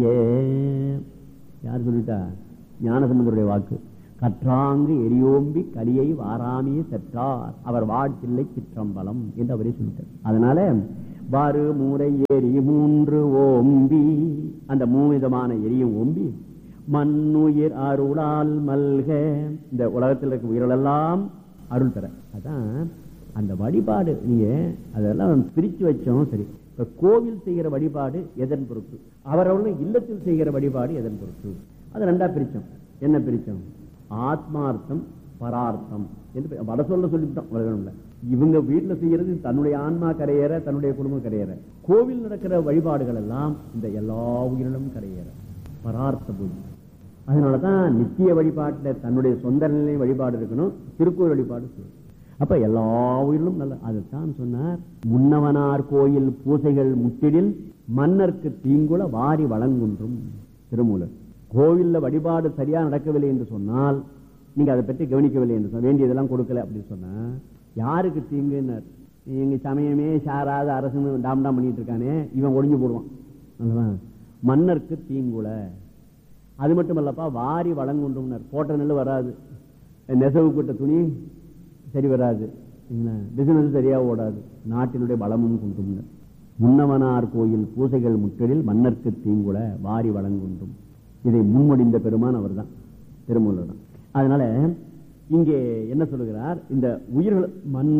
ஏ யார் சொல்லிட்டா ஞானசம்பந்தருடைய வாக்கு கற்றாங்கு எரியோம்பி கலியை வாராமிய செற்றார் அவர் வாழ்த்தில்லை சிற்றம்பலம் என்று அவரே சொல்லிட்டார் அதனால வாறு மூரை எரி மூன்று ஓம்பி அந்த மூவிதமான எரியும் ஓம்பி மண்ணுயிர் அருளால் மல்க இந்த உலகத்தில் இருக்க உயிரெல்லாம் அருள் தர அதான் அந்த வழிபாடு நீங்க அதெல்லாம் பிரிச்சு வச்சோம் சரி இப்ப கோவில் செய்கிற வழிபாடு எதன் பொறுப்பு அவரவர்கள் இல்லத்தில் செய்கிற வழிபாடு எதன் பொறுப்பு அது ரெண்டா பிரிச்சோம் என்ன பிரிச்சோம் ஆத்மார்த்தம் பரார்த்தம் என்று வட சொல்ல சொல்லிவிட்டோம் உலகம்ல இவங்க வீட்டுல செய்யறது தன்னுடைய ஆன்மா கரையேற தன்னுடைய குடும்பம் கரையேற கோவில் நடக்கிற வழிபாடுகள் எல்லாம் இந்த எல்லா உயிரிலும் கரையேற பரார்த்த பூஜை அதனாலதான் நித்திய வழிபாட்டுல தன்னுடைய சொந்த நிலை வழிபாடு இருக்கணும் திருக்கோயில் வழிபாடு செய்யணும் அப்ப எல்லா உயிரிலும் நல்ல அதுதான் சொன்னார் முன்னவனார் கோயில் பூசைகள் முட்டிடில் மன்னர்க்கு தீங்குல வாரி வழங்குன்றும் திருமூலர் கோவில்ல வழிபாடு சரியா நடக்கவில்லை என்று சொன்னால் நீங்க அதை பற்றி கவனிக்கவில்லை என்று சொன்ன வேண்டியதெல்லாம் கொடுக்கல அப்படின்னு சொன்னா யாருக்கு தீங்குன்னார் எங்க சமயமே சாராத அரசு டாம் டாம் பண்ணிட்டு இருக்கானே இவன் ஒளிஞ்சு போடுவான் அல்லவா? மன்னர்க்கு தீங்குல அது மட்டும் இல்லப்பா வாரி வழங்குன்றோம்னார் போட்ட நெல் வராது நெசவு கூட்ட துணி சரி வராது பிசினஸ் சரியா ஓடாது நாட்டினுடைய பலமும் குன்றும்னர் முன்னவனார் கோயில் பூசைகள் முற்றலில் மன்னர்க்கு தீங்குல வாரி வழங்குன்றும் இதை முன்மொழிந்த பெருமான் அவர்தான் திருமூலர் தான் அதனால இங்கே என்ன சொல்லுகிறார் இந்த உயிர்கள் மண்